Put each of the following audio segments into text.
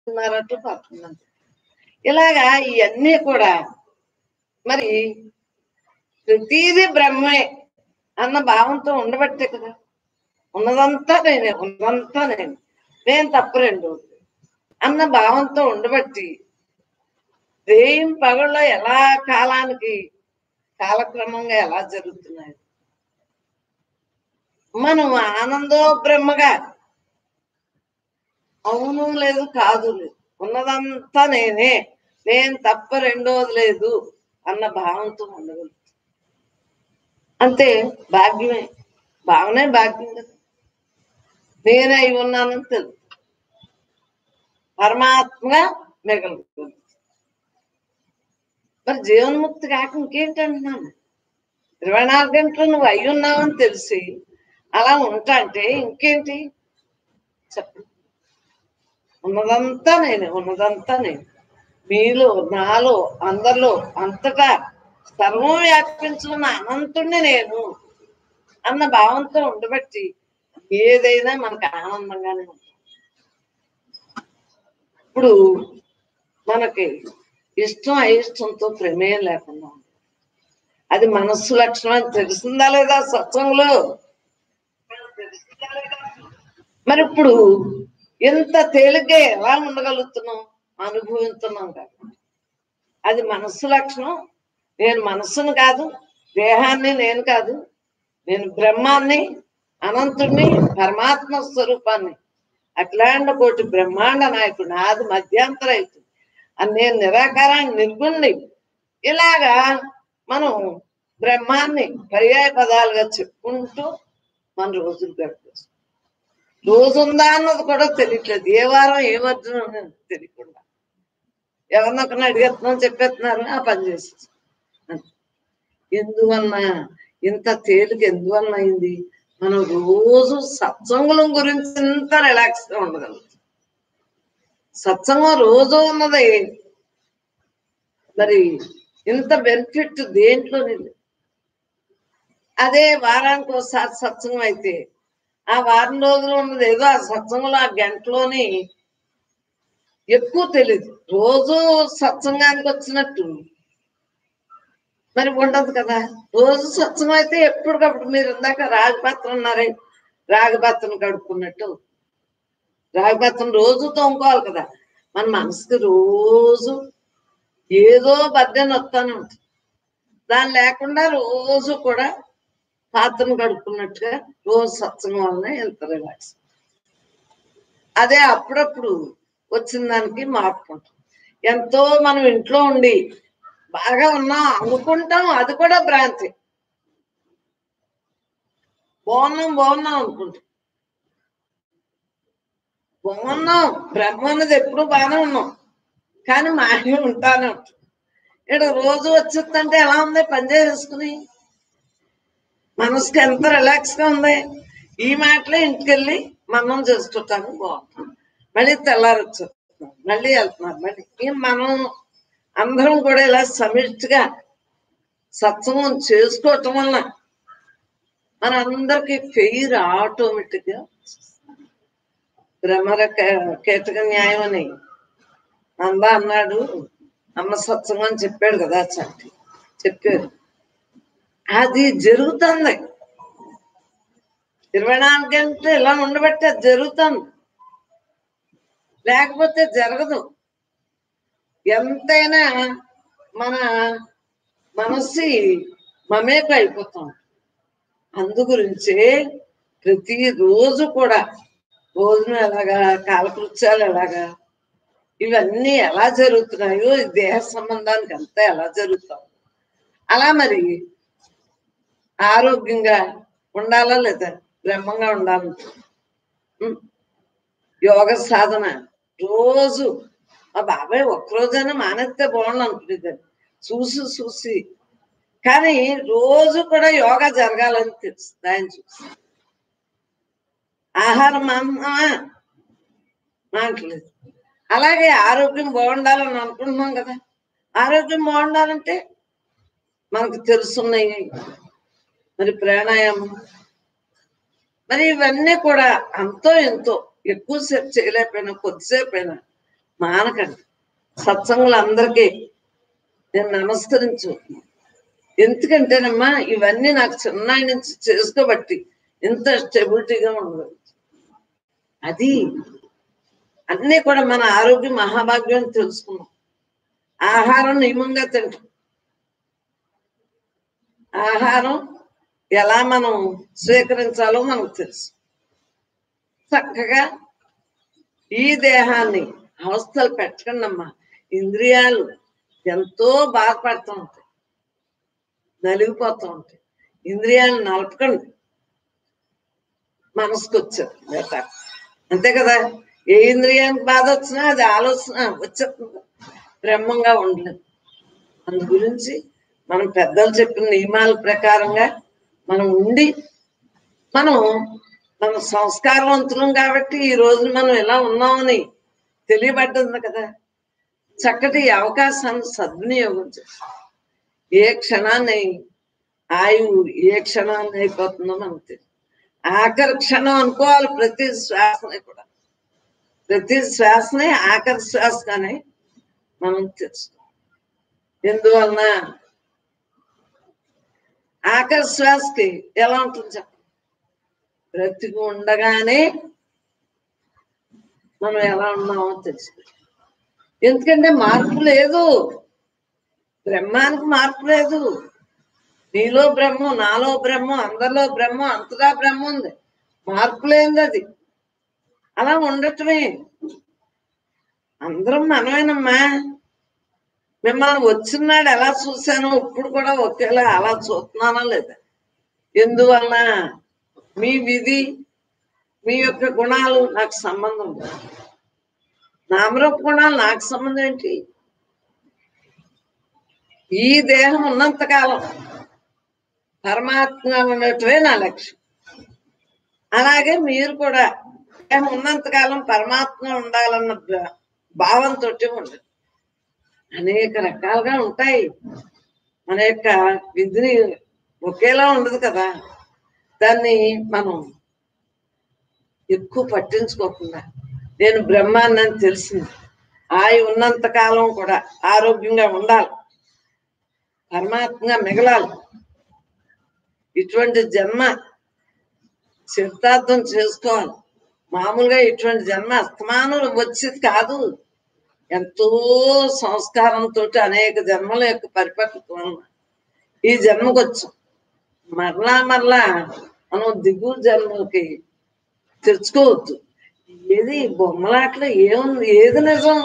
ఉన్నారట పడుతుందంట ఇలాగా ఇవన్నీ కూడా మరి ప్రతీది బ్రహ్మే అన్న భావంతో ఉండబట్టే కదా ఉన్నదంతా నేనే ఉన్నదంతా నేను నేను తప్ప రెండు అన్న భావంతో ఉండబట్టి దేయం పగళ్ళలో ఎలా కాలానికి కాలక్రమంగా ఎలా జరుగుతున్నాయి మనం ఆనందో బ్రహ్మగా అవును లేదు కాదు లేదు ఉన్నదంతా నేనే నేను తప్ప రెండోది లేదు అన్న భావంతో ఉండగలుగుతాం అంతే భాగ్యమే భావనే భాగ్యం కదా నేనే అయి ఉన్నానని తెలుసు పరమాత్మగా మిగలుగుతుంది మరి జీవన్ముక్తి కాక ఇంకేంటి అంటున్నాను ఇరవై నాలుగు గంటలు నువ్వు అయి ఉన్నావని తెలిసి అలా ఉంటా అంటే ఇంకేంటి చెప్పండి ఉన్నదంతా నేనే ఉన్నదంతా నేను మీలో నాలో అందరిలో అంతటా సర్వం వ్యాపించుకున్న అనంతుణ్ణి నేను అన్న భావంతో ఉండబట్టి ఏదైనా మనకు ఆనందంగానే ఉంటుంది ఇప్పుడు మనకి ఇష్టం అయిష్టంతో ప్రమేయం లేకుండా ఉంది. అది మనస్సు లక్షణం అని తెలిసిందా లేదా సత్సంగంలో మరి ఇప్పుడు ఎంత తేలిగ్గా ఎలా ఉండగలుగుతున్నాం అనుభవిస్తున్నాం కదా అది మనస్సు లక్షణం నేను మనస్సును కాదు దేహాన్ని నేను కాదు నేను బ్రహ్మాన్ని అనంతుణ్ణి పరమాత్మ స్వరూపాన్ని అఖిలాండ కోటి బ్రహ్మాండ నాయకుడు నాది మధ్యాంతర అవుతుంది అని నేను నిరాకారాన్ని నిర్గుణ్ణి ఇలాగా మనం బ్రహ్మాన్ని పర్యాయ పదాలుగా చెప్పుకుంటూ మన రోజులు గడిపేస్తాం రోజు ఉందా అన్నది కూడా తెలియట్లేదు ఏ వారం ఏ వర్జనం అనేది తెలియకుండా ఎవరినొకరిని అడిగేస్తున్నాం చెప్పేస్తున్నారు ఆ పని చేసేస్తాం అంతే. ఎందువలన ఇంత తేలిక ఎందువలన అయింది మనం రోజు సత్సంగులం గురించి ఇంత రిలాక్స్ గా ఉండగలుగుతాం సత్సంగం రోజు ఉన్నది మరి ఇంత బెనిఫిట్ దేంట్లో లేదు అదే వారానికి ఒకసారి సత్సంగం అయితే ఆ వారం రోజులు ఉన్నది ఏదో ఆ సత్సంగంలో ఆ గంటలోని ఎక్కువ తెలియదు రోజు సత్సంగానికి వచ్చినట్టు మరి ఉండదు కదా రోజు సత్సంగం అయితే ఎప్పటికప్పుడు మీరు ఇందాక రాగపత్రం అన్నారే రాగపత్రం కడుక్కున్నట్టు రాగపత్రం రోజు తోముకోవాలి కదా మన మనసుకి రోజు ఏదో బద్దెన వస్తానే ఉంటుంది దాని లేకుండా రోజు కూడా పాత్రను కడుక్కున్నట్టుగా రోజు సత్సంగం వలన ఎంత రిలాక్స్ అదే అప్పుడప్పుడు వచ్చిన దానికి మార్పు ఉంటుంది ఎంతో మనం ఇంట్లో ఉండి బాగా ఉన్నాం అనుకుంటాం అది కూడా భ్రాంతి బాగున్నాం బాగున్నాం అనుకుంటాం బాగున్నాం బ్రహ్మ అన్నది ఎప్పుడు బాగానే ఉన్నాం కానీ మానే ఉంటానే ఉంటాం ఇక్కడ రోజు వచ్చిందంటే ఎలా ఉంది పని చేసుకుని మనసుకి ఎంత రిలాక్స్ గా ఉంది ఈ మాటలే ఇంటికి వెళ్ళి మనం చేసుకుంటాను బాగుంటుంది మళ్ళీ తెల్లారి వచ్చేస్తున్నాం మళ్ళీ వెళ్తున్నారు మళ్ళీ ఈ మనం అందరం కూడా ఇలా సమిష్టిగా సత్సంగం చేసుకోవటం వల్ల మన అందరికి ఫెయిర్ ఆటోమేటిక్ గా భ్రమర కే- కీటక న్యాయం అని అందా అన్నాడు అమ్మ సత్సంగం అని చెప్పాడు కదా చంటి చెప్పాడు అది జరుగుతుంది ఇరవై నాలుగు గంటలు ఇలా ఉండబట్టి అది జరుగుతుంది లేకపోతే జరగదు ఎంతైనా మన మనసి మమేక అయిపోతాం అందు గురించే ప్రతి రోజు కూడా భోజనం ఎలాగా కాలకృత్యాలు ఎలాగా ఇవన్నీ ఎలా జరుగుతున్నాయో ఈ దేహ సంబంధానికి అంతా ఎలా జరుగుతాం అలా మరి ఆరోగ్యంగా ఉండాలా లేదా బ్రహ్మంగా ఉండాలి ఉం. యోగ సాధన రోజు మా బాబాయ్ ఒక్కరోజైనా మానేస్తే బాగుండు అనుకునేదాన్ని చూసి చూసి కానీ రోజు కూడా యోగా జరగాలని తెలుసు దాన్ని చూసి ఆహారం మానమా మానట్లేదు అలాగే ఆరోగ్యం బాగుండాలని అనుకుంటున్నాం కదా ఆరోగ్యం బాగుండాలంటే మనకు తెలుసున్నాయి మరి ప్రాణాయామం మరి ఇవన్నీ కూడా అంతో ఎంతో ఎక్కువసేపు చేయలేకపోయినా కొద్దిసేపు అయినా మానకండి సత్సంగులు అందరికీ నేను నమస్కరించు ఎందుకంటేనమ్మా ఇవన్నీ నాకు చిన్నాయి నుంచి చేసుకోబట్టి ఇంత స్టెబిలిటీగా ఉండదు అది అన్నీ కూడా మన ఆరోగ్య మహాభాగ్యం అని తెలుసుకున్నాం ఆహారం నియమంగా తింటాం ఆహారం ఎలా మనం స్వీకరించాలో మనకు తెలుసు చక్కగా ఈ దేహాన్ని అవస్థలు పెట్టకండి అమ్మా ఇంద్రియాలు ఎంతో బాధపడుతూ ఉంటాయి నలిగిపోతూ ఉంటాయి ఇంద్రియాలు నలపకండి మనసుకు వచ్చారు బేట అంతే కదా ఏ ఇంద్రియానికి బాధ వచ్చినా అది ఆలోచన వచ్చేస్తుంది బ్రహ్మంగా ఉండలేదు అందు గురించి మనం పెద్దలు చెప్పిన నియమాల ప్రకారంగా మనం ఉండి మనం మన సంస్కారవంతులం కాబట్టి ఈ రోజు మనం ఎలా ఉన్నామని తెలియబడ్డది కదా చక్కటి ఈ అవకాశాన్ని సద్వినియోగం చేస్తాం ఏ క్షణాన్ని ఆయువు ఏ క్షణాన్ని అయిపోతుందో మనకు తెలియదు ఆఖరి క్షణం అనుకోవాలి ప్రతి శ్వాసని కూడా ప్రతి శ్వాసని ఆఖరి శ్వాసగానే మనం తెలుసుకోవాలి ఎందువలన ఆఖరి శ్వాసకి ఎలా ఉంటుంది చెప్పండి బ్రతికి ఉండగానే మనం ఎలా ఉన్నామో తెలుసుకోవాలి ఎందుకంటే మార్పు లేదు బ్రహ్మానికి మార్పు లేదు నీలో బ్రహ్మం నాలో బ్రహ్మం అందరిలో బ్రహ్మం అంతటా బ్రహ్మ ఉంది మార్పు లేనిది అది అలా ఉండటమే అందరం మనమేనమ్మా మిమ్మల్ని వచ్చినాడు ఎలా చూశానో ఇప్పుడు కూడా ఒకేలా అలా చూస్తున్నానా లేదా ఎందువలన మీ విధి మీ యొక్క గుణాలు నాకు సంబంధం లేదు నామరూప గుణాలు నాకు సంబంధం ఏంటి ఈ దేహం ఉన్నంత కాలం పరమాత్మ ఉండటమే నా లక్ష్యం అలాగే మీరు కూడా దేహం ఉన్నంత కాలం పరమాత్మ ఉండాలన్న భా- భావంతో ఉండండి అనేక రకాలుగా ఉంటాయి మన యొక్క విధిని ఒకేలా ఉండదు కదా దాన్ని మనం ఎక్కువ పట్టించుకోకుండా నేను బ్రహ్మాన్ని అని తెలిసింది ఆయి ఉన్నంత కాలం కూడా ఆరోగ్యంగా ఉండాలి పరమాత్మగా మిగలాలి ఇటువంటి జన్మ సిద్ధార్థం చేసుకోవాలి మామూలుగా ఇటువంటి జన్మ అస్తమానం వచ్చేది కాదు ఎంతో సంస్కారంతో అనేక జన్మల యొక్క పరిపక్వత వలన ఈ జన్మకు వచ్చాం మరలా మరలా మనం దిగువ జన్మలకి తెచ్చుకోవద్దు ఏది బొమ్మలాట్లో ఏముంది ఏది నిజం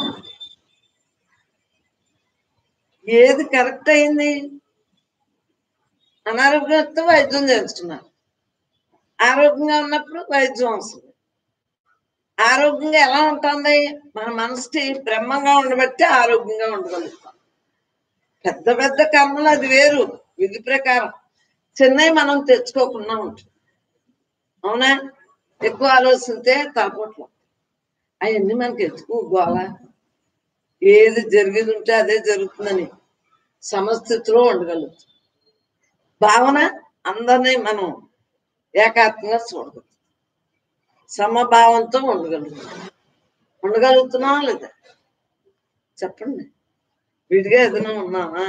ఏది కరెక్ట్ అయింది అనారోగ్యం వస్తే వైద్యం చేస్తున్నారు ఆరోగ్యంగా ఉన్నప్పుడు వైద్యం వస్తుంది ఆరోగ్యంగా ఎలా ఉంటుంది మన మనసుకి బ్రహ్మంగా ఉండబట్టి ఆరోగ్యంగా ఉండగలుగుతాం పెద్ద పెద్ద కర్మలు అది వేరు విధి ప్రకారం చిన్నవి మనం తెచ్చుకోకుండా ఉంటుంది అవునా ఎక్కువ ఆలోచిస్తే తలపోట్లు అవన్నీ మనకి ఎందుకు గోళ ఏది జరిగేది ఉంటే అదే జరుగుతుందని సమస్థితిలో ఉండగలుగుతాం భావన అందరినీ మనం ఏకాత్మంగా చూడగలుగుతాం సమభావంతో ఉండగలుగుతాం ఉండగలుగుతున్నావా లేదా చెప్పండి విడిగా ఏదైనా ఉన్నావా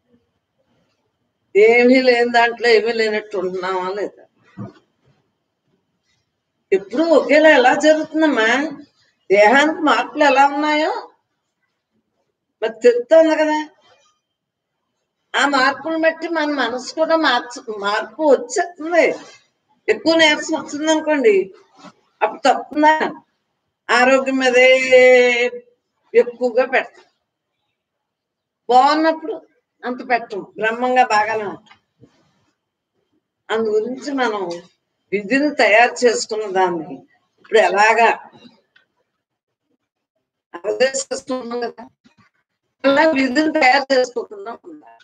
ఏమీ లేని దాంట్లో ఏమీ లేనట్టు ఉంటున్నావా లేదా ఎప్పుడు ఒకేలా ఎలా జరుగుతుందమ్మా దేహానికి మార్పులు ఎలా ఉన్నాయో మరి తెలుస్తుంది కదా ఆ మార్పును బట్టి మన మనసు కూడా మార్చ మార్పు వచ్చేస్తుంది ఎక్కువ నీరసం వచ్చింది అనుకోండి అప్పుడు తప్పుందా ఆరోగ్యం మీదే ఎక్కువగా పెడతాం బాగున్నప్పుడు అంత పెట్టం బ్రహ్మంగా బాగానే ఉంటాం అందు గురించి మనం విధిని తయారు చేసుకున్న దాన్ని ఇప్పుడు ఎలాగా అవదేశిస్తున్నాం కదా అలా విధిని తయారు చేసుకోకుండా ఉండాలి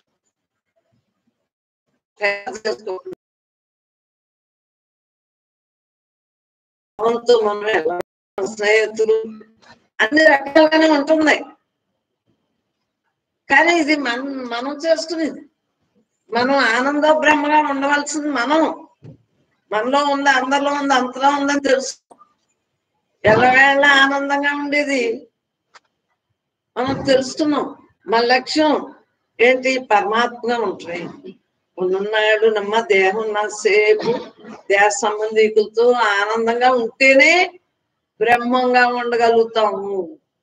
తయారు చేసుకోకుండా భావంతో మనం ఎలా స్నేహితులు అన్ని రకాలుగానే ఉంటున్నాయి కానీ ఇది మనం మనం చేసుకునేది మనం ఆనంద బ్రహ్మగా ఉండవలసింది మనం మనలో ఉంది అందరిలో ఉంది అంతలో ఉందని తెలుసు ఎల్లవేళ ఆనందంగా ఉండేది మనం తెలుస్తున్నాం మన లక్ష్యం ఏంటి పరమాత్మగా ఉంటాయి ఉన్ననాడు నమ్మ దేహం ఉన్న సేపు దేహ సంబంధికులతో ఆనందంగా ఉంటేనే బ్రహ్మంగా ఉండగలుగుతాము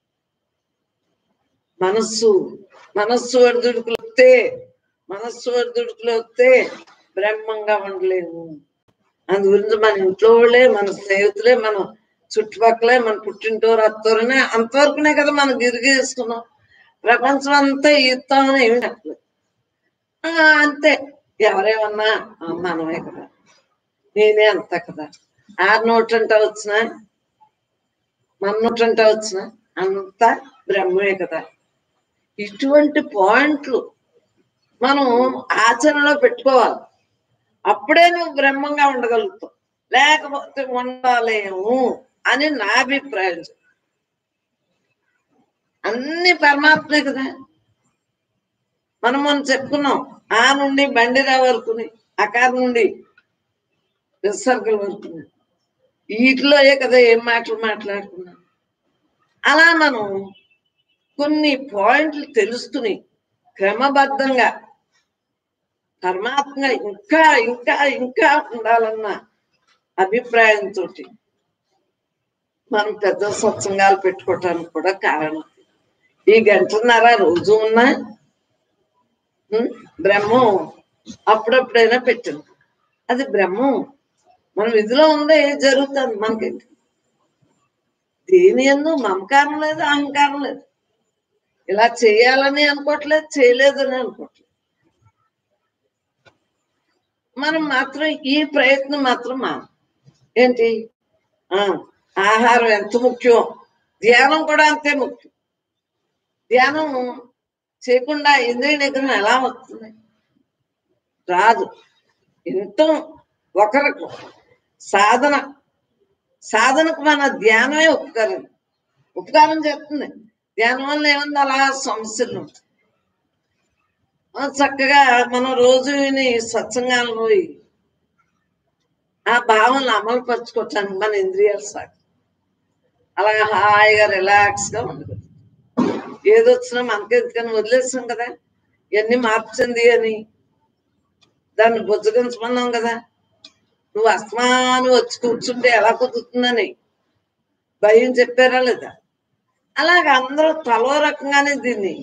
మనస్సు మనస్సు ఒడిదుడుకులు వస్తే మనస్సు ఒడిదుడుకులు వస్తే బ్రహ్మంగా ఉండలేము అందు గురించి మన ఇంట్లో వాళ్ళే మన స్నేహితులే మన చుట్టుపక్కలే మన పుట్టింటోరు అత్తోరనే అంతవరకునే కదా మనం గిరిగేసుకున్నాం ప్రపంచం అంతా ఈస్తామని ఏమి చెప్పలేదు ఆ, అంతే ఎవరేమన్నా ఆ, మనమే కదా నేనే అంత కదా ఆరు నోటంట వచ్చినా మన నోటంట వచ్చినా అంతా బ్రహ్మే కదా ఇటువంటి పాయింట్లు మనం ఆచరణలో పెట్టుకోవాలి అప్పుడే నువ్వు బ్రహ్మంగా ఉండగలుగుతావు లేకపోతే ఉండలేము అని నా అభిప్రాయం అన్ని పరమాత్మే కదా మనం మనం చెప్పుకున్నాం ఆ నుండి బండిరా వరకుని అకార్ నుండి విసర్గల వరకుని వీటిలోయే కదా ఏం మాటలు మాట్లాడుకున్నాం అలా మనం కొన్ని పాయింట్లు తెలుసుకుని క్రమబద్ధంగా పరమాత్మ ఇంకా ఇంకా ఇంకా ఉండాలన్న అభిప్రాయంతో మనం పెద్ద సత్సంగాలు పెట్టుకోవటానికి కూడా కారణం ఈ గంటన్నర రోజు ఉన్నా ఉం, బ్రహ్మం అప్పుడప్పుడైనా పెట్టింది అది బ్రహ్మం మన విధిలో ఉందే జరుగుతుంది మనకేంటి దేని ఎందు మమకారం లేదు అహంకారం లేదు ఇలా చేయాలని అనుకోవట్లేదు చేయలేదని అనుకోవట్లేదు మనం మాత్రం ఈ ప్రయత్నం మాత్రం మా ఏంటి ఆ ఆహారం ఎంత ముఖ్యం ధ్యానం కూడా అంతే ముఖ్యం ధ్యానం చేయకుండా ఇంద్రియ నిగ్రహం ఎలా వస్తుంది రాదు ఎంతో ఒకరికి సాధన సాధనకు మన ధ్యానమే ఉపకారం ఉపకారం చేస్తుంది ధ్యానం వల్ల ఏముంది అలా సమస్యలు ఉంటాయి ఆ చక్కగా మనం రోజు విని సత్సంగాలు పోయి ఆ భావనలు అమలు పరుచుకోవటానికి మన ఇంద్రియాలు సాగు అలా హాయిగా రిలాక్స్ గా ఉండదు ఏదొచ్చినా మనకే ఎందుకని వదిలేసాం కదా ఇవన్నీ మార్చింది అని దాన్ని బుజ్జగించమన్నాం కదా నువ్వు అస్మాను వచ్చి కూర్చుంటే ఎలా కుదురుతుందని భయం చెప్పారా లేదా అలాగ అందరూ తలో రకంగానే దీన్ని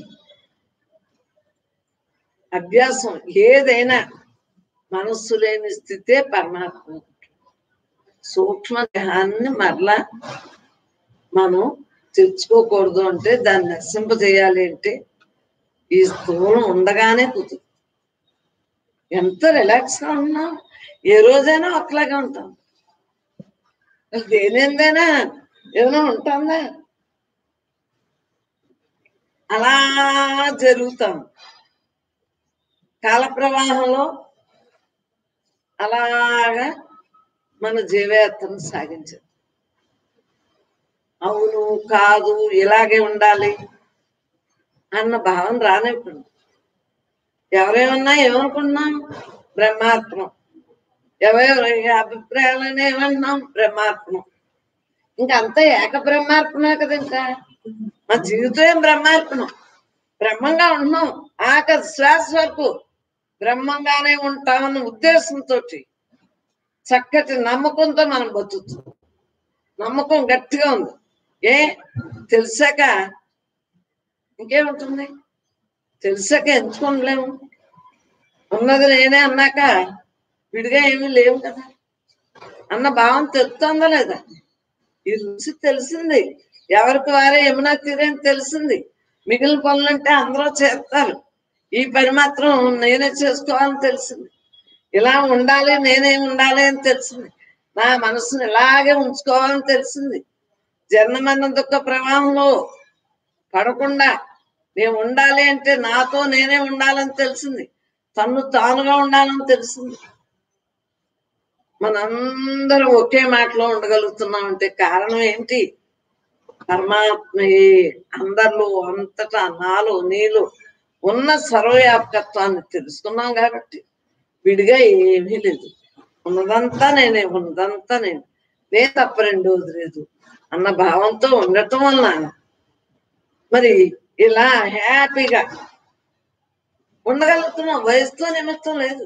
అభ్యాసం ఏదైనా మనస్సు లేని స్థితే పరమాత్మ సూక్ష్మ దేహాన్ని మరలా మనం తెచ్చుకోకూడదు అంటే దాన్ని నశింపజేయాలి అంటే ఈ స్థూలం ఉండగానే కుదురు ఎంత రిలాక్స్ గా ఉన్నాం ఏ రోజైనా ఒకలాగే ఉంటాం దేనిందైనా ఏమైనా ఉంటుందా అలా జరుగుతాం కాల ప్రవాహంలో అలాగా మన జీవయాత్రను సాగించారు అవును కాదు ఇలాగే ఉండాలి అన్న భావన రానివ్వండి ఎవరేమన్నా ఏమనుకుంటున్నాం బ్రహ్మాత్మం ఎవరెవరి అభిప్రాయాలని ఏమంటున్నాం బ్రహ్మాత్మం ఇంకా అంతా ఏక బ్రహ్మార్పణే కదా ఇంకా మా జీవితమే బ్రహ్మార్పణం బ్రహ్మంగా ఉంటున్నాం ఆఖరి శ్వాస వరకు బ్రహ్మంగానే ఉంటామన్న ఉద్దేశంతో చక్కటి నమ్మకంతో మనం బతుకుతున్నాం నమ్మకం గట్టిగా ఉంది ఏ తెలిసాక ఇంకేముంటుంది తెలిసాక ఎంచుకోలేము ఉన్నది నేనే అన్నాక విడిగా ఏమీ లేవు కదా అన్న భావం తెలుస్తుందా లేదా ఈ రుచి తెలిసింది ఎవరికి వారే యమునా తీరని తెలిసింది మిగిలిన పనులంటే అందరూ చేస్తారు ఈ పని మాత్రం నేనే చేసుకోవాలని తెలిసింది ఇలా ఉండాలి నేనే ఉండాలి అని తెలిసింది నా మనసును ఇలాగే ఉంచుకోవాలని తెలిసింది జన్మన్న దుఃఖ ప్రవాహంలో పడకుండా నేను ఉండాలి అంటే నాతో నేనే ఉండాలని తెలిసింది తన్ను తానుగా ఉండాలని తెలిసింది మనందరం ఒకే మాటలో ఉండగలుగుతున్నాం అంటే కారణం ఏంటి పరమాత్మయే అందరిలో అంతటా నాలో నీలో ఉన్న సర్వవ్యాపకత్వాన్ని తెలుసుకున్నాం కాబట్టి విడిగా ఏమీ లేదు ఉన్నదంతా నేనే ఉన్నదంతా నేను నే తప్ప రెండోది లేదు అన్న భావంతో ఉండటం వల్ల మరి ఇలా హ్యాపీగా ఉండగలుగుతున్నాం వయసుతో నిమిత్తం లేదు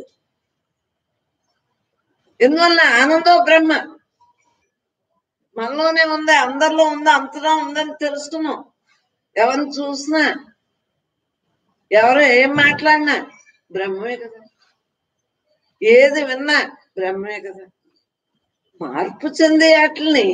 ఎందువల్ల ఆనందో బ్రహ్మ మనలోనే ఉంది అందరిలో ఉంది అంతలో ఉందని తెలుసుకున్నాం ఎవరిని చూసినా ఎవరు ఏం మాట్లాడినా బ్రహ్మమే కదా ఏది విన్నా బ్రహ్మమే కదా మార్పు చెందే వాటిని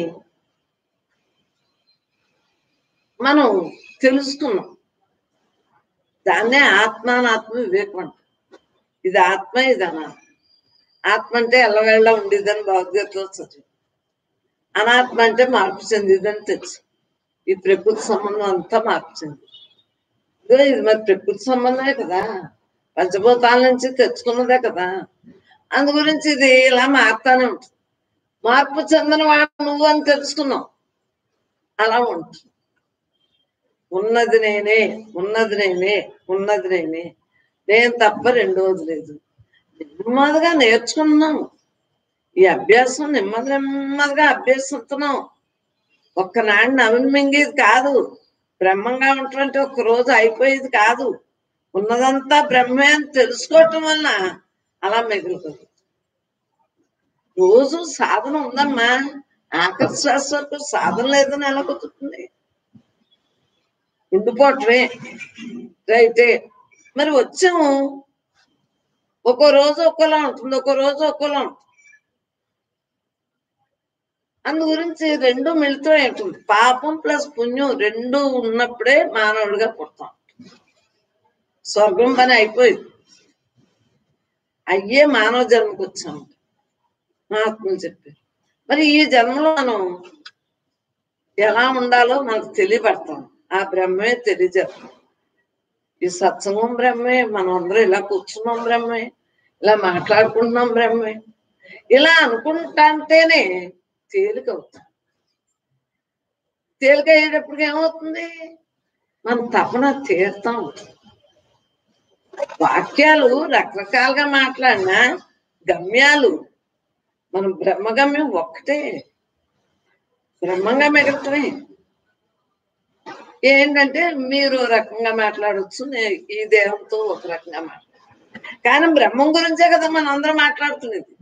మనం తెలుసుకున్నాం దాన్నే ఆత్మానాత్మ వివేకం అంట ఇది ఆత్మ ఇది అనాత్మ ఆత్మ అంటే ఎల్లవేళ్ళ ఉండేదని భగవద్గీతలో చదివి అనాత్మ అంటే మార్పు చెందిదని తెలుసు ఈ ప్రకృతి సంబంధం అంతా మార్పు చెంది ఇదిగో ఇది మరి ప్రకృతి సంబంధమే కదా పంచభూతాల నుంచి తెచ్చుకున్నదే కదా అందు గురించి ఇది ఇలా మారుతానే ఉంటుంది మార్పు చెందిన వాడు నువ్వు అని తెలుసుకున్నావు అలా ఉంటుంది ఉన్నది నేనే ఉన్నది నేనే ఉన్నది నేనే నేను తప్ప రెండోది లేదు నెమ్మదిగా నేర్చుకున్నాము ఈ అభ్యాసం నెమ్మది నెమ్మదిగా అభ్యసిస్తున్నాం ఒక్కనాడు నవిని మింగేది కాదు బ్రహ్మంగా ఉంటుంటే ఒక రోజు అయిపోయేది కాదు ఉన్నదంతా బ్రహ్మే అని తెలుసుకోవటం వల్ల అలా మిగులుతుంది రోజు సాధన ఉందమ్మా ఆఖరి శ్వాస వరకు సాధన లేదని ఎలా కుదురుతుంది ఉండిపోవటమే రైతే మరి వచ్చాము ఒక్కో రోజు ఒక్కోలా ఉంటుంది ఒక్కో రోజు ఒక్కోలా ఉంటుంది అందు గురించి రెండు మిళితం ఉంటుంది పాపం ప్లస్ పుణ్యం రెండు ఉన్నప్పుడే మానవుడిగా పుడతాం స్వర్గం పని అయిపోయింది అయ్యే మానవ జన్మకు వచ్చాము మహాత్ములు చెప్పారు మరి ఈ జన్మలో మనం ఎలా ఉండాలో మనకు తెలియబడతాం ఆ బ్రహ్మే తెలియజేస్తాం ఈ సత్సంగం బ్రహ్మే మనం అందరూ ఇలా కూర్చున్నాం బ్రహ్మే ఇలా మాట్లాడుకుంటున్నాం బ్రహ్మే ఇలా అనుకుంటాంటేనే తేలిక అవుతుంది తేలిక అయ్యేటప్పటికి ఏమవుతుంది మన తపన తీర్థం అవుతుంది వాక్యాలు రకరకాలుగా మాట్లాడినా గమ్యాలు మన బ్రహ్మగమ్యం ఒక్కటే బ్రహ్మంగా మిగలటమే ఏంటంటే మీరు ఓ రకంగా మాట్లాడవచ్చు నే- ఈ దేహంతో ఒక రకంగా మాట్లాడు కానీ బ్రహ్మం గురించే కదా మనం అందరం మాట్లాడుతున్నది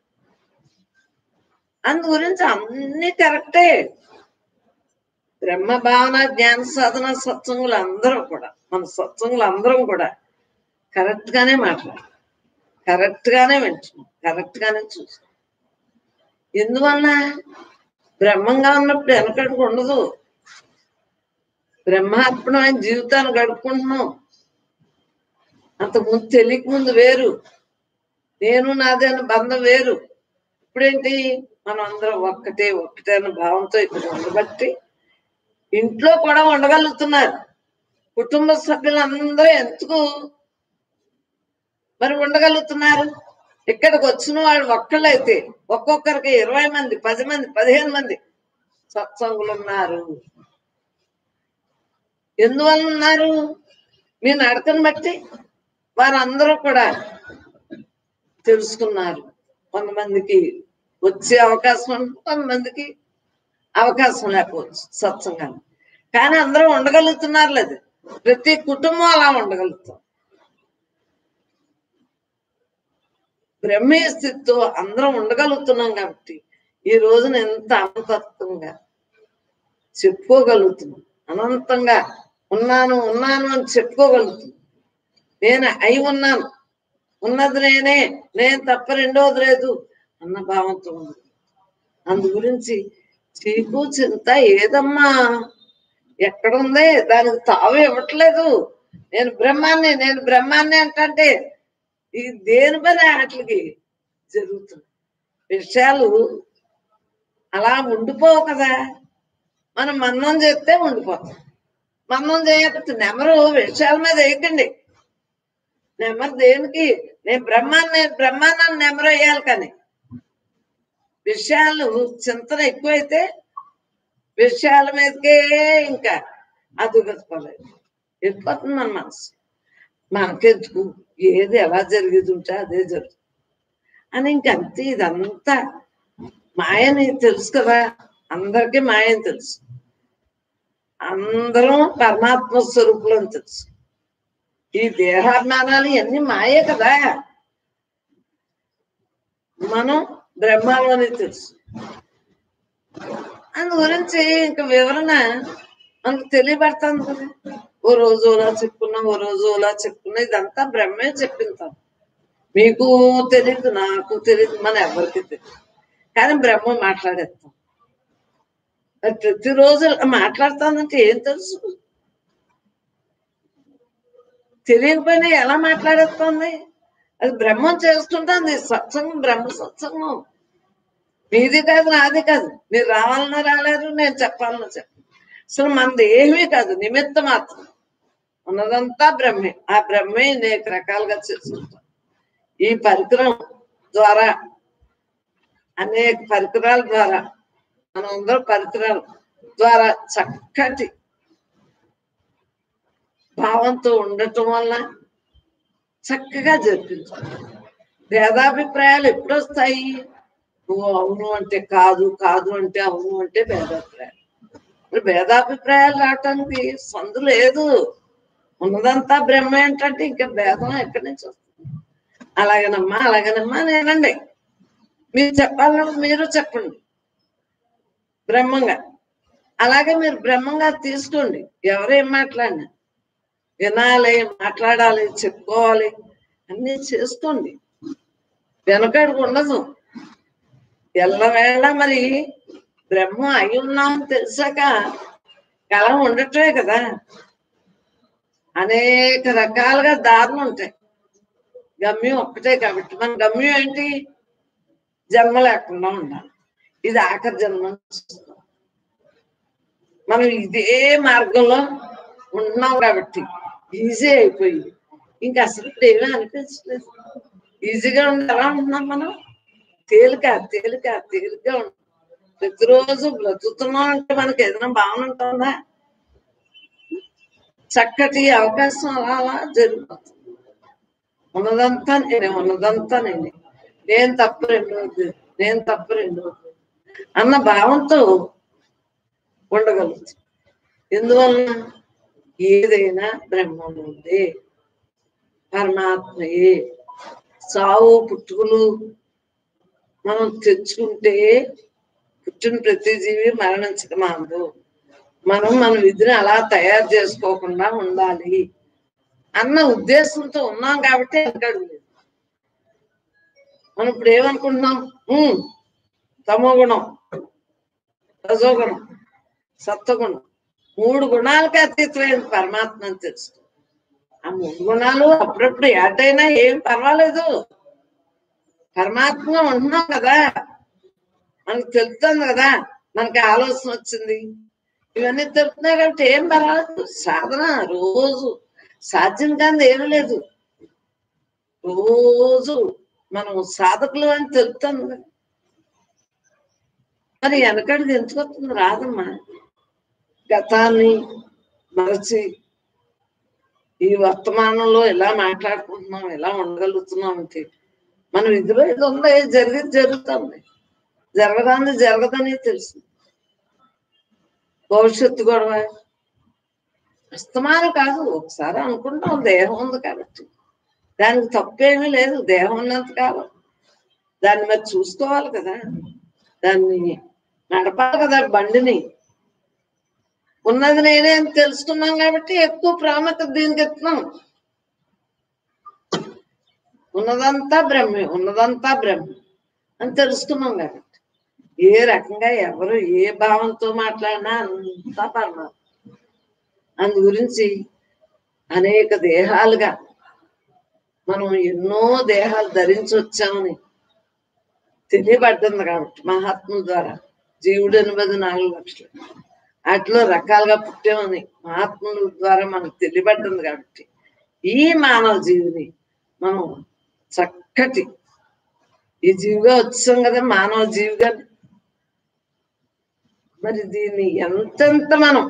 అందు గురించి అన్ని కరెక్టే బ్రహ్మ భావన జ్ఞాన సాధన సత్సంగులు అందరూ కూడా మన సత్సంగులు అందరం కూడా కరెక్ట్ గానే మాట్లాడు కరెక్ట్ గానే వింటున్నాం కరెక్ట్ గానే చూస్తాం ఎందువల్ల బ్రహ్మంగా ఉన్నప్పుడు వెనకడుగు ఉండదు బ్రహ్మార్పణమైన జీవితాన్ని గడుపుకుంటున్నాం అంతకుముందు తెలియక ముందు వేరు నేను నాదే అనే బంధం వేరు ఇప్పుడేంటి మనం అందరం ఒక్కటే ఒక్కటే అనే భావంతో ఇక్కడ ఉండబట్టి ఇంట్లో కూడా ఉండగలుగుతున్నారు కుటుంబ సభ్యులందరూ ఎందుకు మరి ఉండగలుగుతున్నారు ఇక్కడికి వచ్చిన వాళ్ళు ఒక్కళ్ళైతే ఒక్కొక్కరికి ఇరవై మంది పది మంది పదిహేను మంది సత్సంగులు ఉన్నారు ఎందువల్ల ఉన్నారు మీ నడకను బట్టి వారందరూ కూడా తెలుసుకున్నారు కొంతమందికి వచ్చే అవకాశం ఉంటుంది కొంతమందికి అవకాశం లేకపోవచ్చు సత్సంగం కానీ అందరూ ఉండగలుగుతున్నారు లేదు ప్రతి కుటుంబం అలా ఉండగలుగుతాం బ్రహ్మీయ స్థితితో అందరం ఉండగలుగుతున్నాం కాబట్టి ఈ రోజున ఎంత అనంతత్వంగా చెప్పుకోగలుగుతున్నాం అనంతంగా ఉన్నాను ఉన్నాను అని చెప్పుకోగలుగుతున్నాం నేను అయి ఉన్నాను ఉన్నది నేనే నేను తప్ప రెండోది లేదు అన్న భావంతో ఉంది అందు గురించి చీకు చింత ఏదమ్మా ఎక్కడుంది దానికి తావు ఇవ్వట్లేదు నేను బ్రహ్మాన్ని నేను బ్రహ్మాన్ని అంటే ఈ దేని పని వాటికి జరుగుతుంది విషయాలు అలా ఉండిపోవు కదా మనం మన్నం చేస్తే ఉండిపోతాం మన్నం చేయకపోతే నెమరు విషయాల మీద వేయకండి నెమరు దేనికి నేను బ్రహ్మాన్ని నేను బ్రహ్మాన్ని నెమరు వేయాలి కానీ విషయాలు చింతన ఎక్కువైతే విషయాల మీదకే ఇంకా అదుగతిపోలేదు వెళ్ళిపోతుంది మన మనసు మనకెందుకు ఏది ఎలా జరిగేది ఉంటే అదే జరుగుతుంది అని ఇంకంతే ఇదంతా మాయని తెలుసు కదా అందరికీ మాయని తెలుసు అందరం పరమాత్మ స్వరూపులు అని తెలుసు ఈ దేహాభిమానాలు ఇవన్నీ మాయే కదా మనం బ్రహ్మాలు అని తెలుసు అందు గురించి ఇంక వివరణ మనకు తెలియబడుతుంది కదా ఓ రోజు ఓలా చెప్పుకున్నా ఓ రోజు ఓలా చెప్పుకున్నా ఇదంతా బ్రహ్మే చెప్పింటాం మీకు తెలియదు నాకు తెలియదు మన ఎవరికి తెలియదు కానీ బ్రహ్మ మాట్లాడేస్తాం అది ప్రతిరోజు మాట్లాడుతానంటే ఏం తెలుసు తెలియకపోయినా ఎలా మాట్లాడేస్తుంది అది బ్రహ్మం చేస్తుంటుంది సత్సంగం బ్రహ్మ సత్సంగం మీది కాదు నాది కాదు మీరు రావాలన్నా రాలేరు నేను చెప్పాలన్నా చెప్ప అసలు మనది ఏమీ కాదు నిమిత్త మాత్రం ఉన్నదంతా బ్రహ్మే ఆ బ్రహ్మే అనేక రకాలుగా చేసుకుంటాం ఈ పరికరం ద్వారా అనేక పరికరాల ద్వారా మనందరం పరికరాల ద్వారా చక్కటి భావంతో ఉండటం వల్ల చక్కగా జరిపించాలి భేదాభిప్రాయాలు ఎప్పుడు వస్తాయి నువ్వు అవును అంటే కాదు కాదు అంటే అవును అంటే భేదాభిప్రాయాలు మరి భేదాభిప్రాయాలు రావటానికి సందు లేదు ఉన్నదంతా బ్రహ్మ ఏంటంటే ఇంకా భేదం ఎక్కడి నుంచి వస్తుంది అలాగనమ్మా అలాగనమ్మా నేనండి మీరు చెప్పాలన్నప్పుడు మీరు చెప్పండి బ్రహ్మంగా అలాగే మీరు బ్రహ్మంగా తీసుకోండి ఎవరేం మాట్లాడినా వినాలి మాట్లాడాలి చెప్పుకోవాలి అన్ని చేసుకోండి వెనకడుగు ఉండదు ఎల్లవేళ మరి బ్రహ్మ అయి ఉన్నామని తెలిసాక కళ ఉండటమే కదా అనేక రకాలుగా దారులు ఉంటాయి గమ్యం ఒక్కటే కాబట్టి మన గమ్యం ఏంటి జన్మ లేకుండా ఉండాలి ఇది ఆఖరి జన్మ అని చూస్తాం. మనం ఇదే మార్గంలో ఉన్నాం కాబట్టి ఈజీ అయిపోయింది ఇంకా అసలు ఇప్పుడు ఏమీ అనిపించలేదు ఈజీగా ఉండి ఎలా ఉంటున్నాం మనం తేలిక తేలిక తేలిక ఉన్నాం ప్రతిరోజు బ్రతుకుతున్నాం అంటే మనకి ఏదైనా భావన ఉంటుందా చక్కటి అవకాశం అలా అలా జరిగిపోతుంది ఉన్నదంతా నేనే ఉన్నదంతా నేనే నేను తప్ప రెండవది నేను తప్ప రెండవది అన్న భావంతో ఉండగలుగుతుంది ఎందువలన ఏదైనా బ్రహ్మం ఉంది పరమాత్మయే సావు పుట్టుకులు మనం తెచ్చుకుంటే పుట్టిన ప్రతి జీవి మరణించక మానదు మనం మన విధిని అలా తయారు చేసుకోకుండా ఉండాలి అన్న ఉద్దేశంతో ఉన్నాం కాబట్టి వెనకడుగు లేదు మనం ఇప్పుడు ఏమనుకుంటున్నాం ఉమ్, తమో గుణం రజోగుణం సత్వగుణం మూడు గుణాలకి అతీతమైన పరమాత్మ అని తెలుసు ఆ మూడు గుణాలు అప్పుడప్పుడు ఏటైనా ఏం పర్వాలేదు పరమాత్మగా ఉంటున్నాం కదా మనకు తెలుస్తుంది కదా మనకి ఆలోచన వచ్చింది ఇవన్నీ తెలుస్తున్నాయి కాబట్టి ఏం పర్వాలేదు సాధన రోజు సాధ్యం కాదు ఏమీ లేదు రోజు మనం సాధకులు అని తెలుపుతాను కదా మరి వెనకడికి ఎందుకు వస్తుంది రాదమ్మా గతాన్ని మరచి ఈ వర్తమానంలో ఎలా మాట్లాడుకుంటున్నాం ఎలా ఉండగలుగుతున్నాం అంటే మన విధిలో ఇది ఉందో ఏది జరిగేది జరుగుతుంది జరగదాన్ని జరగదని తెలుసు భవిష్యత్తు గొడవ అస్తమానం కాదు ఒకసారి అనుకుంటాం దేహం ఉంది కాబట్టి దానికి తప్పేమీ లేదు దేహం ఉన్నంత కాలం దాన్ని మరి చూసుకోవాలి కదా దాన్ని నడపాలి కదా బండిని ఉన్నది నేనే అని తెలుసుకున్నాం కాబట్టి ఎక్కువ ప్రాముఖ్యత దీనికి ఇస్తున్నాం ఉన్నదంతా బ్రహ్మే ఉన్నదంతా బ్రహ్మ అని తెలుసుకున్నాం కాబట్టి ఏ రకంగా ఎవరు ఏ భావంతో మాట్లాడినా అంతా పరమాత్మ అందు గురించి అనేక దేహాలుగా మనం ఎన్నో దేహాలు ధరించి వచ్చామని తెలియబడ్డంది కాబట్టి మహాత్ముల ద్వారా జీవుడు ఎనిమిది నాలుగు లక్షలు వాటిలో రకాలుగా పుట్టామని మహాత్ముల ద్వారా మనకు తెలియబడ్డంది కాబట్టి ఈ మానవ జీవిని మనం చక్కటి ఈ జీవిగా వచ్చాం కదా మానవ జీవిగా మరి దీన్ని ఎంతెంత మనం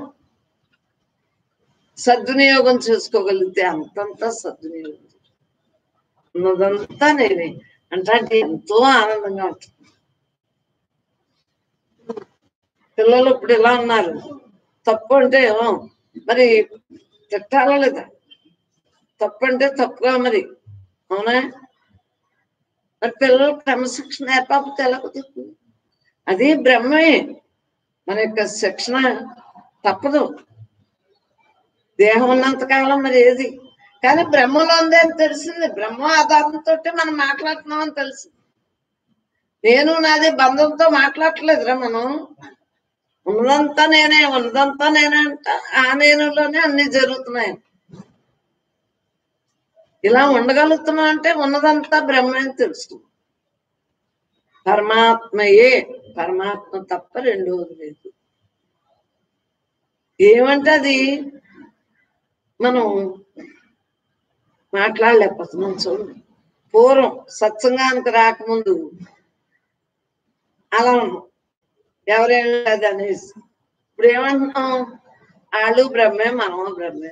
సద్వినియోగం చేసుకోగలిగితే అంతంత సద్వినియోగం చేసుకో. ఉన్నదంతా నేనే అంటే అంటే ఎంతో ఆనందంగా ఉంటుంది పిల్లలు ఇప్పుడు ఇలా ఉన్నారు తప్పు అంటే ఏమో మరి తిట్టాలా లేదా తప్పు అంటే తప్పుగా మరి అవునా మరి పిల్లలు క్రమశిక్షణ నేర్పకపోతే ఎలా కుదురుతుంది అది బ్రహ్మే మన యొక్క శిక్షణ తప్పదు దేహం ఉన్నంత కాలం మరి ఏది కానీ బ్రహ్మలో ఉంది అని తెలిసింది బ్రహ్మ ఆధారంతో మనం మాట్లాడుతున్నాం అని తెలిసింది నేను నాది బంధంతో మాట్లాడట్లేదురా మనం ఉన్నదంతా నేనే ఉన్నదంతా నేనే అంట ఆ నేనులోనే అన్ని జరుగుతున్నాయి ఇలా ఉండగలుగుతున్నాం అంటే ఉన్నదంతా బ్రహ్మ అని తెలుసు పరమాత్మయే పరమాత్మ తప్ప రెండోది లేదు ఏమంటే అది మనం మాట్లాడలేకపోతున్నాం చూడండి పూర్వం సత్సంగానికి రాకముందు అలా ఉన్నాం ఎవరేం లేదు అనేసి ఇప్పుడు ఏమంటున్నాం వాళ్ళు బ్రహ్మే మనం బ్రహ్మే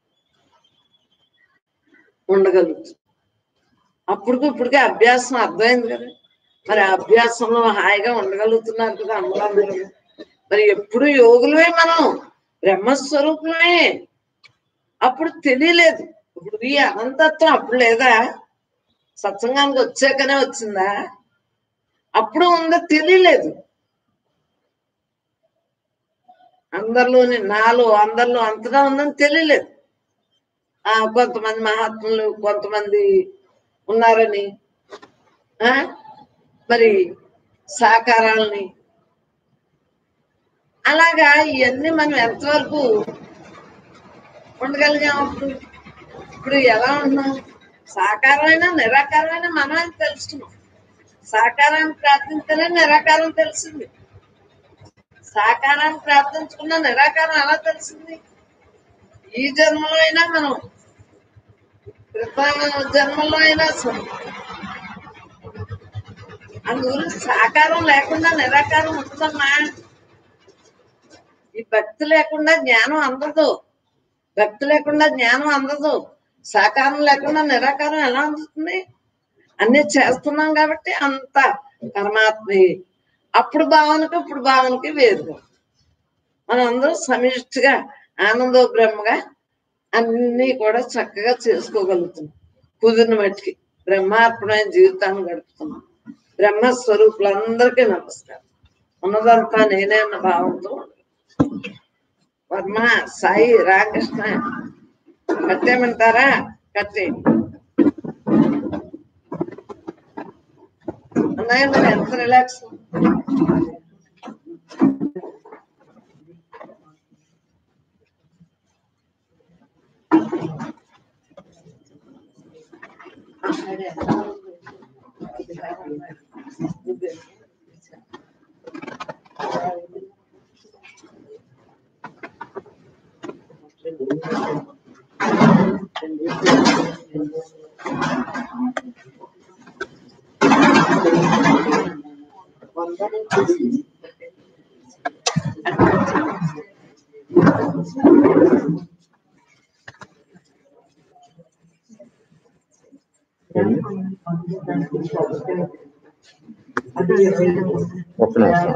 ఉండగలుగుతాం అప్పుడు ఇప్పటికే అభ్యాసం అర్థమైంది కదా మరి ఆ అభ్యాసంలో హాయిగా ఉండగలుగుతున్నారు కదా అందరూ మరి ఎప్పుడు యోగులమే మనం బ్రహ్మస్వరూపమే అప్పుడు తెలియలేదు ఇప్పుడు ఈ అనంతత్వం అప్పుడు లేదా సత్సంగానికి వచ్చాకనే వచ్చిందా అప్పుడు ఉందో తెలియలేదు అందరిలోని నాలో అందరిలో అంతగా ఉందని తెలియలేదు ఆ కొంతమంది మహాత్ములు కొంతమంది ఉన్నారని ఆ మరి సాకారాలని అలాగా ఇవన్నీ మనం ఎంతవరకు ఉండగలిగాం అప్పుడు ఇప్పుడు ఎలా ఉన్నాం సాకారమైన నిరాకారమైన మనమే తెలుసుకున్నాం సాకారాన్ని ప్రార్థించలే నిరాకారం తెలిసింది సాకారాన్ని ప్రార్థించుకున్న నిరాకారం ఎలా తెలిసింది ఈ జన్మలో అయినా మనం క్రితం జన్మలో అయినా సరే అందుగురించి సాకారం లేకుండా నిరాకారం ఉంటుందమ్మా ఈ భక్తి లేకుండా జ్ఞానం అందదు భక్తి లేకుండా జ్ఞానం అందదు సాకారం లేకుండా నిరాకారం ఎలా అందుతుంది అన్ని చేస్తున్నాం కాబట్టి అంత పరమాత్మే అప్పుడు భావనకి ఇప్పుడు భావనకి వేరు మనం అందరం సమిష్టిగా ఆనందో బ్రహ్మగా అన్ని కూడా చక్కగా చేసుకోగలుగుతున్నాం కుదిరిన మట్టికి బ్రహ్మార్పణమైన జీవితాన్ని గడుపుతున్నాం బ్రహ్మస్వరూపులందరికీ నమస్కారం ఉన్నదంతా నేనే అన్న భావంతో ఉండాలి. వర్మ సాయి రామకృష్ణ కట్టేయమంటారా కట్టే అన్నయ్య మరి ఎంత రిలాక్స్ ఒక్క నిమిషం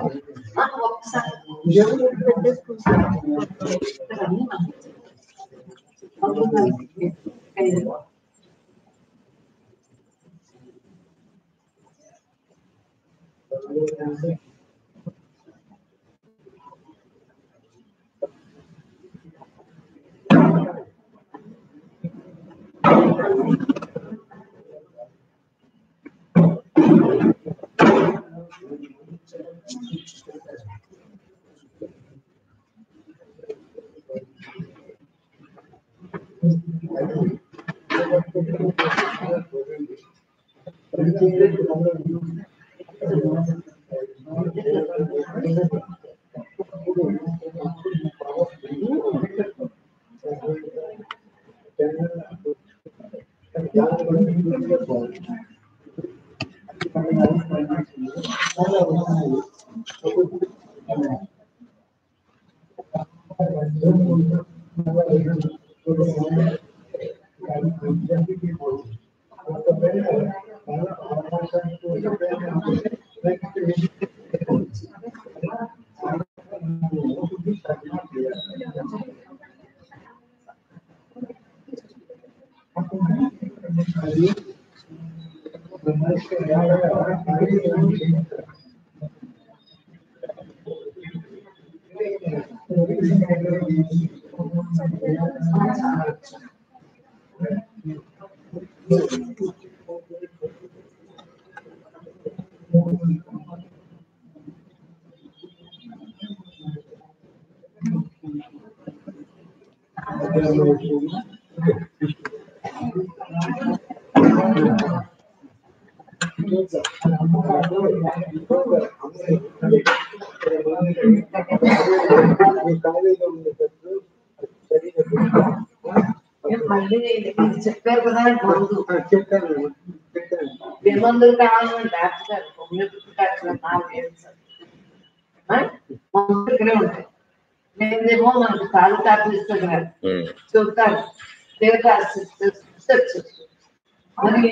మళ్ళీ మీరు చెప్పారు కదా మందు చెప్పాను ఏ మందులు కావాలని డాక్టర్ గారు హోమియోపతి డాక్టర్ గారు నాకు లేదు సార్ ఆ? మందులు ఇక్కడే ఉంటాయి లేదేమో మనకు కాలు తాపిస్తే కాదు ఉమ్. చెబుతారు దేవత రీసెర్చ్ మరి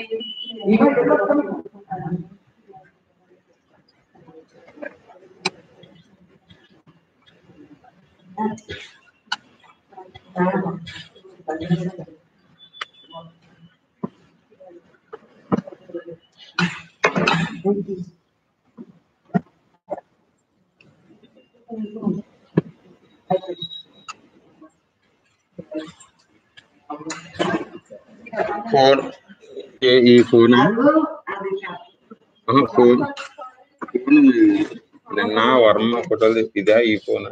ఫోన్ ఏ- ఈ ఫోన్ అదిగో అది కాదు. ఫోన్ ఫోన్ నిన్న వర్మ ఫోటోలు ఇదా ఈ ఫోన్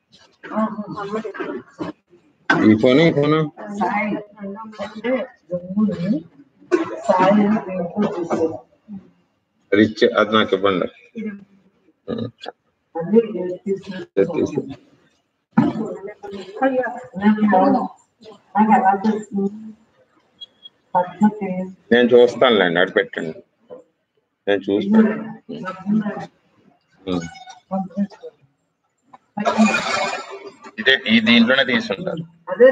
ఈ ఫోన్ ఈ ఫోన్ సాయి అంటే జమ్ముని సాయి ఇంట్లో చూసేది. రిచ్ అది నాకు ఇవ్వండి ఉమ్. అదే తీసుకుని ఇది తీసి. నాకు ఎలా తెలుస్తుంది పద్ధతి నేను చూస్తానులేండి అటు పెట్టండి నేను చూస్తాను ఉమ్. ఇదే ఈ దీంట్లోనే తీసుంటారు అదే